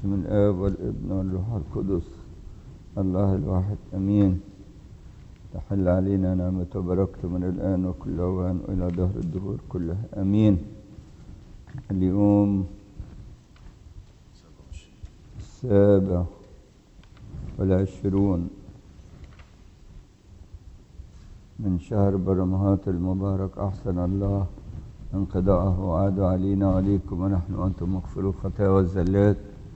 من الآب والابن والروح القدس الله الواحد أمين تحل علينا نعمة وبركته من الآن وكل أوان وإلى دهر الدهور كلها أمين اليوم السابع والعشرون من شهر برمهات المبارك أحسن الله انقضاءه وعاد علينا وعليكم ونحن وأنتم مغفروا الخطايا والزلات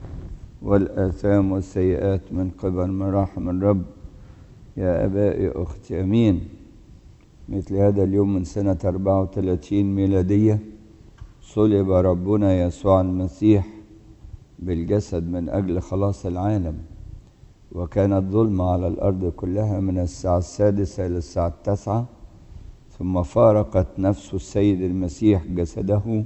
والآثام والسيئات من قبل مراحم الرب يا أبائي أختي أمين مثل هذا اليوم من سنة 34 ميلادية صلب ربنا يسوع المسيح بالجسد من أجل خلاص العالم وكانت ظلمة على الأرض كلها من الساعة السادسة إلى الساعة التاسعة ثم فارقت نفس السيد المسيح جسده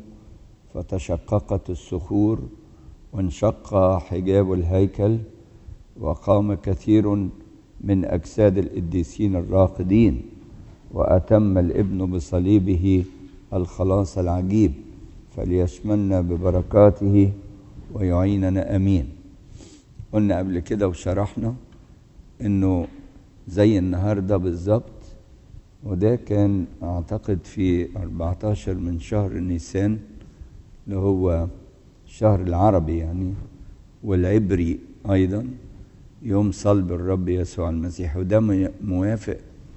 فتشققت الصخور وانشق حجاب الهيكل وقام كثير من أجساد القديسين الراقدين وأتم الابن بصليبه الخلاص العجيب فليشملنا ببركاته ويعيننا أمين قلنا قبل كده وشرحنا انه زي النهارده بالظبط وده كان اعتقد في 14 من شهر نيسان اللي هو الشهر العربي يعني والعبري ايضا يوم صلب الرب يسوع المسيح وده موافق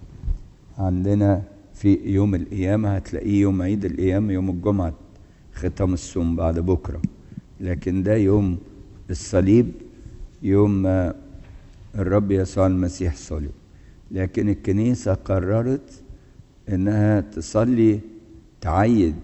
عندنا في يوم القيامة هتلاقيه يوم عيد القيامة يوم الجمعة ختم الصوم بعد بكرة لكن ده يوم الصليب يوم الرب يسوع المسيح صلب لكن الكنيسة قررت انها تصلي تعيد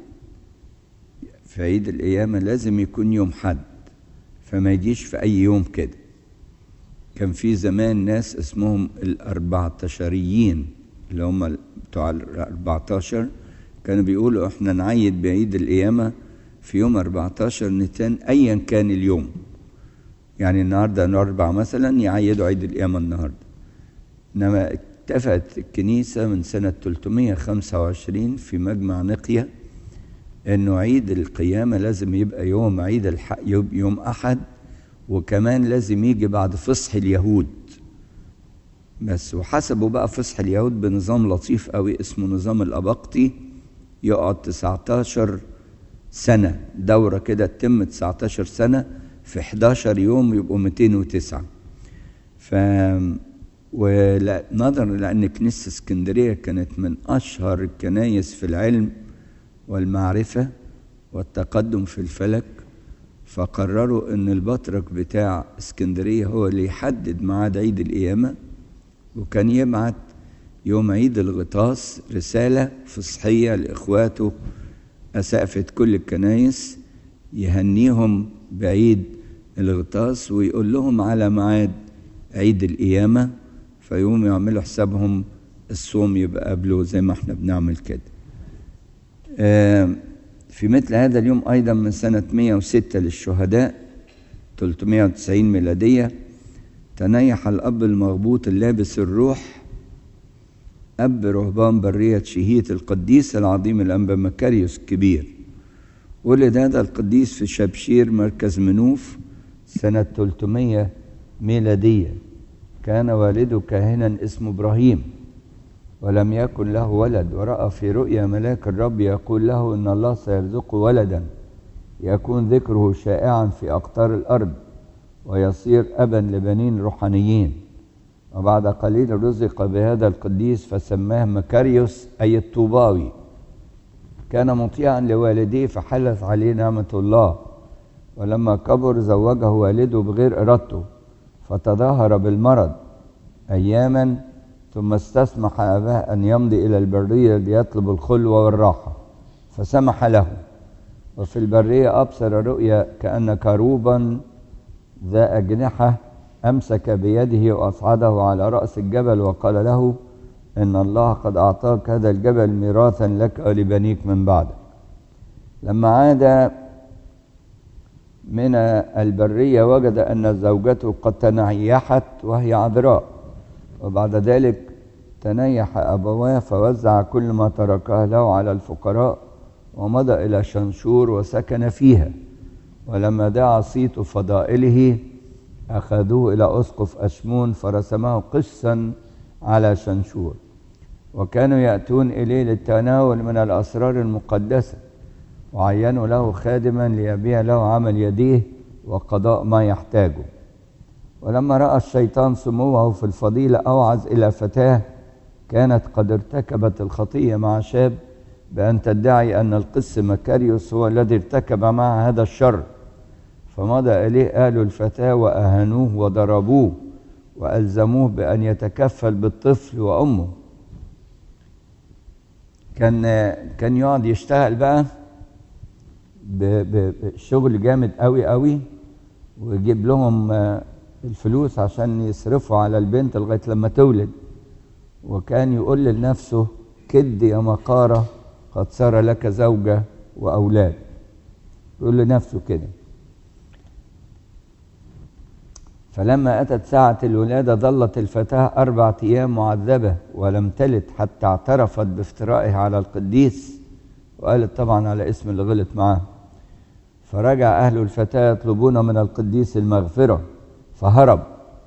في عيد القيامة لازم يكون يوم حد فما يجيش في أي يوم كده كان في زمان ناس اسمهم الأربعتاشريين اللي هم بتوع الأربعتاشر كانوا بيقولوا احنا نعيد بعيد القيامة في يوم 14 نيسان أيا كان اليوم يعني النهارده الأربع مثلا يعيدوا عيد القيامة النهارده إنما اتفقت الكنيسة من سنة 325 في مجمع نقية إنه عيد القيامة لازم يبقى يوم عيد الحق يوم أحد وكمان لازم يجي بعد فصح اليهود بس وحسبوا بقى فصح اليهود بنظام لطيف قوي اسمه نظام الأبقطي يقعد 19 سنة دورة كده تتم 19 سنة في 11 يوم يبقوا 209 ف ونظرا لأن كنيسة اسكندرية كانت من أشهر الكنايس في العلم والمعرفة والتقدم في الفلك فقرروا أن البطرك بتاع اسكندرية هو اللي يحدد ميعاد عيد القيامة وكان يبعت يوم عيد الغطاس رسالة فصحية لإخواته أسقفة كل الكنايس يهنيهم بعيد الغطاس ويقول لهم على ميعاد عيد القيامة فيقوموا يعملوا حسابهم الصوم يبقى قبله زي ما احنا بنعمل كده في مثل هذا اليوم أيضا من سنة 106 للشهداء 390 ميلادية تنيح الأب المغبوط اللابس الروح أب رهبان برية شهية القديس العظيم الأنبا مكاريوس الكبير ولد هذا القديس في شبشير مركز منوف سنة 300 ميلادية كان والده كاهنا اسمه إبراهيم ولم يكن له ولد ورأى في رؤيا ملاك الرب يقول له إن الله سيرزقه ولدا يكون ذكره شائعا في أقطار الأرض ويصير أبا لبنين روحانيين وبعد قليل رزق بهذا القديس فسماه مكاريوس أي الطوباوي كان مطيعا لوالديه فحلت عليه نعمة الله ولما كبر زوجه والده بغير إرادته فتظاهر بالمرض أياما ثم استسمح أباه أن يمضي إلى البرية ليطلب الخلوة والراحة فسمح له وفي البرية أبصر رؤيا كأن كروبا ذا أجنحة أمسك بيده وأصعده على رأس الجبل وقال له إن الله قد أعطاك هذا الجبل ميراثا لك ولبنيك من بعدك لما عاد من البرية وجد أن زوجته قد تنيحت وهي عذراء وبعد ذلك تنيح أبواه فوزع كل ما تركه له على الفقراء ومضى إلى شنشور وسكن فيها ولما دعا صيت فضائله أخذوه إلى أسقف أشمون فرسمه قسا على شنشور وكانوا يأتون إليه للتناول من الأسرار المقدسة وعينوا له خادما ليبيع له عمل يديه وقضاء ما يحتاجه ولما رأى الشيطان سموه في الفضيلة أوعز إلى فتاة كانت قد ارتكبت الخطية مع شاب بأن تدعي أن القس مكاريوس هو الذي ارتكب مع هذا الشر فمضى إليه آل الفتاة وأهانوه وضربوه وألزموه بأن يتكفل بالطفل وأمه كان كان يقعد يشتغل بقى بشغل جامد قوي قوي ويجيب لهم الفلوس عشان يصرفوا على البنت لغايه لما تولد وكان يقول لنفسه كد يا مقاره قد صار لك زوجه واولاد يقول لنفسه كده فلما أتت ساعة الولادة ظلت الفتاة أربعة أيام معذبة ولم تلد حتى اعترفت بافترائها على القديس وقالت طبعا على اسم اللي غلط معاه فرجع أهل الفتاة يطلبون من القديس المغفرة فهرب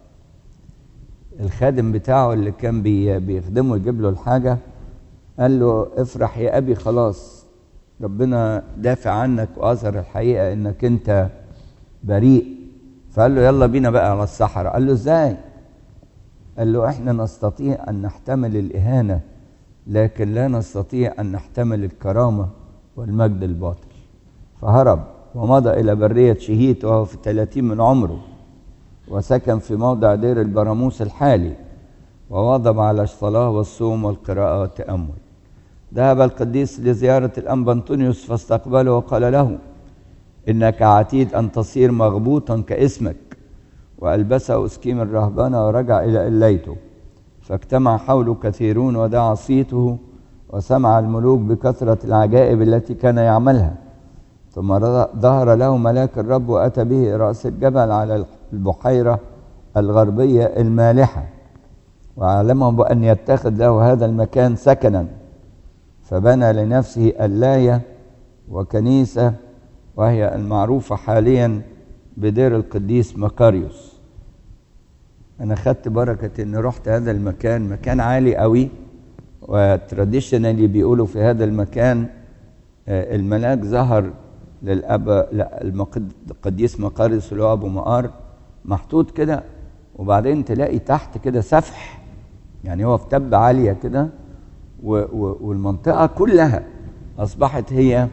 الخادم بتاعه اللي كان بي بيخدمه يجيب له الحاجة قال له افرح يا أبي خلاص ربنا دافع عنك وأظهر الحقيقة إنك أنت بريء فقال له يلا بينا بقى على الصحراء قال له ازاي قال له احنا نستطيع ان نحتمل الاهانه لكن لا نستطيع ان نحتمل الكرامه والمجد الباطل فهرب ومضى الى بريه شهيت وهو في الثلاثين من عمره وسكن في موضع دير البراموس الحالي وواظب على الصلاه والصوم والقراءه والتامل ذهب القديس لزياره الانبا انطونيوس فاستقبله وقال له إنك عتيد أن تصير مغبوطا كاسمك وألبسه أسكيم الرهبنة ورجع إلى إليته فاجتمع حوله كثيرون ودعا صيته وسمع الملوك بكثرة العجائب التي كان يعملها ثم ظهر له ملاك الرب وأتى به رأس الجبل على البحيرة الغربية المالحة وعلمه بأن يتخذ له هذا المكان سكنا فبنى لنفسه اللاية وكنيسة وهي المعروفة حاليا بدير القديس مكاريوس أنا خدت بركة إني رحت هذا المكان مكان عالي قوي وتراديشنالي بيقولوا في هذا المكان الملاك ظهر للأب القديس مقاريوس اللي هو أبو مقار محطوط كده وبعدين تلاقي تحت كده سفح يعني هو في تبة عالية كده والمنطقة كلها أصبحت هي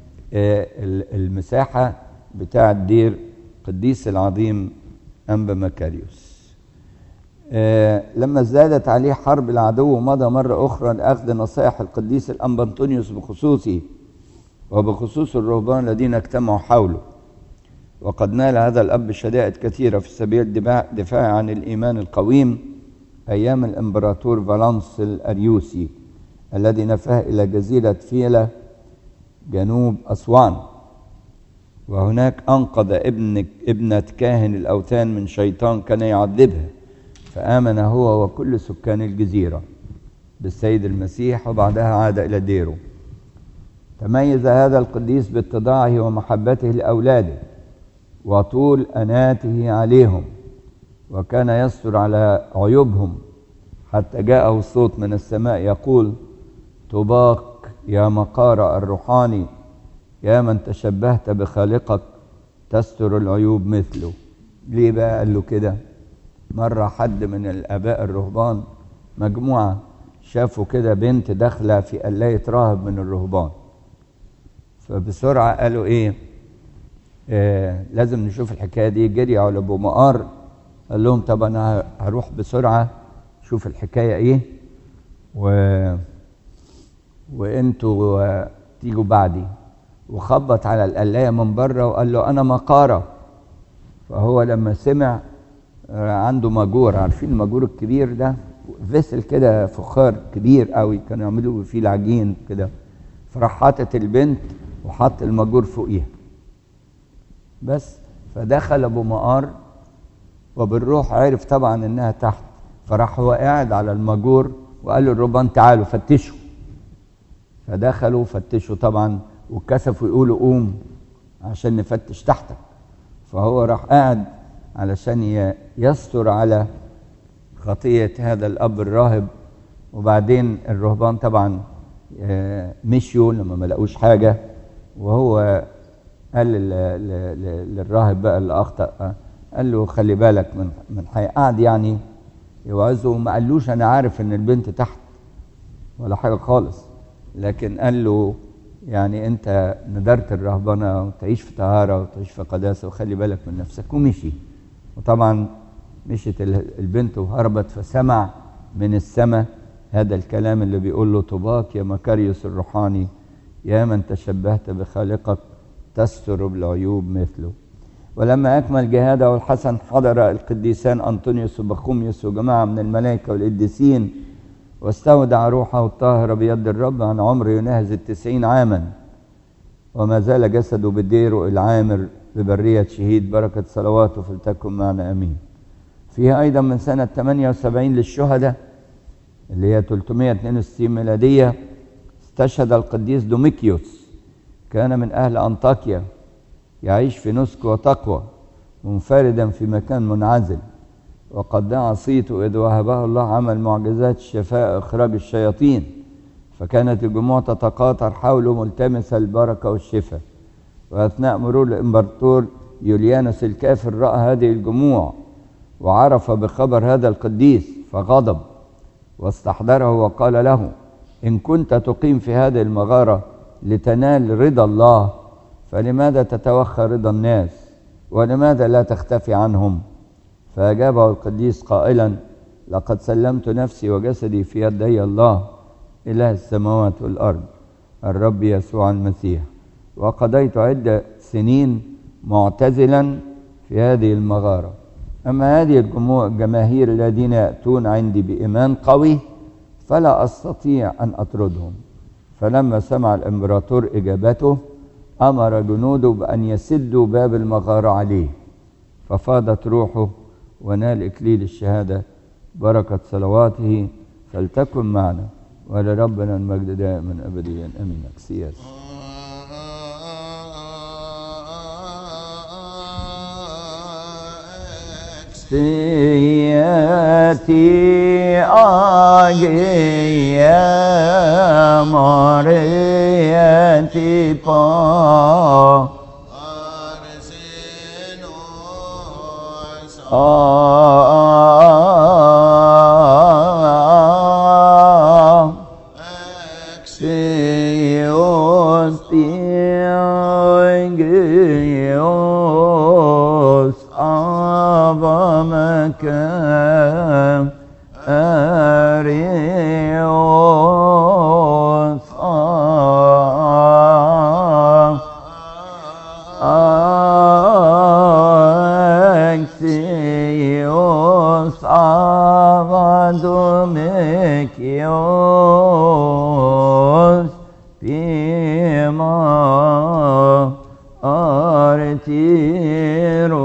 المساحة بتاعة دير قديس العظيم أنبا مكاريوس لما ازدادت عليه حرب العدو مضى مرة أخرى لأخذ نصائح القديس الأنبا أنطونيوس بخصوصه وبخصوص الرهبان الذين اجتمعوا حوله وقد نال هذا الأب شدائد كثيرة في سبيل الدفاع عن الإيمان القويم أيام الإمبراطور فالانس الأريوسي الذي نفاه إلى جزيرة فيلا جنوب أسوان وهناك أنقذ ابن ابنة كاهن الأوثان من شيطان كان يعذبها فآمن هو وكل سكان الجزيرة بالسيد المسيح وبعدها عاد إلى ديره تميز هذا القديس باتضاعه ومحبته لأولاده وطول أناته عليهم وكان يستر على عيوبهم حتى جاءه الصوت من السماء يقول طباق يا مقار الروحاني يا من تشبهت بخالقك تستر العيوب مثله ليه بقى قال له كده مرة حد من الآباء الرهبان مجموعة شافوا كده بنت داخلة في قلاية راهب من الرهبان فبسرعة قالوا إيه آه لازم نشوف الحكاية دي جري على أبو مقار قال لهم طب أنا هروح بسرعة شوف الحكاية إيه و وانتوا تيجوا بعدي وخبط على القلايه من بره وقال له انا مقاره فهو لما سمع عنده ماجور عارفين الماجور الكبير ده فيسل كده فخار كبير قوي كانوا يعملوا فيه العجين كده فراح حاطط البنت وحط الماجور فوقيها بس فدخل ابو مقار وبالروح عرف طبعا انها تحت فراح هو قاعد على الماجور وقال للرهبان تعالوا فتشوا فدخلوا فتشوا طبعا واتكسفوا يقولوا قوم عشان نفتش تحتك فهو راح قاعد علشان ي- يستر على خطية هذا الأب الراهب وبعدين الرهبان طبعا آه، مشيوا لما ما لقوش حاجة وهو قال لل- ل- ل- للراهب بقى اللي أخطأ آه، قال له خلي بالك من من حي قعد يعني يوعظه وما قالوش أنا عارف إن البنت تحت ولا حاجة خالص لكن قال له يعني أنت ندرت الرهبنة وتعيش في طهارة وتعيش في قداسة وخلي بالك من نفسك ومشي وطبعا مشيت ال- البنت وهربت فسمع من السماء هذا الكلام اللي بيقول له طباك يا مكاريوس الروحاني يا من تشبهت بخالقك تستر بالعيوب مثله ولما أكمل جهاده الحسن حضر القديسان أنطونيوس وبخوميوس وجماعة من الملائكة والقديسين واستودع روحه الطاهرة بيد الرب عن عمر يناهز التسعين عاما وما زال جسده بالدير العامر ببرية شهيد بركة صلواته فلتكن معنا أمين فيها أيضا من سنة 78 للشهداء اللي هي 362 ميلادية استشهد القديس دوميكيوس كان من أهل أنطاكيا يعيش في نسك وتقوى منفردا في مكان منعزل وقد دعا صيته إذ وهبه الله عمل معجزات الشفاء إخراج الشياطين فكانت الجموع تتقاطر حوله ملتمسة البركة والشفاء وأثناء مرور الإمبراطور يوليانوس الكافر رأى هذه الجموع وعرف بخبر هذا القديس فغضب واستحضره وقال له إن كنت تقيم في هذه المغارة لتنال رضا الله فلماذا تتوخى رضا الناس ولماذا لا تختفي عنهم فأجابه القديس قائلا لقد سلمت نفسي وجسدي في يدي الله إله السماوات والأرض الرب يسوع المسيح وقضيت عدة سنين معتزلا في هذه المغارة أما هذه الجموع الجماهير الذين يأتون عندي بإيمان قوي فلا أستطيع أن أطردهم فلما سمع الإمبراطور إجابته أمر جنوده بأن يسدوا باب المغارة عليه ففاضت روحه ونال إكليل الشهادة بركة صلواته فلتكن معنا ولربنا المجد دائما أبديا أمين سياس سياتي آجي مريتي با آه Seos Dios Avamaka Arios Axios Avadomekios Pima Artiro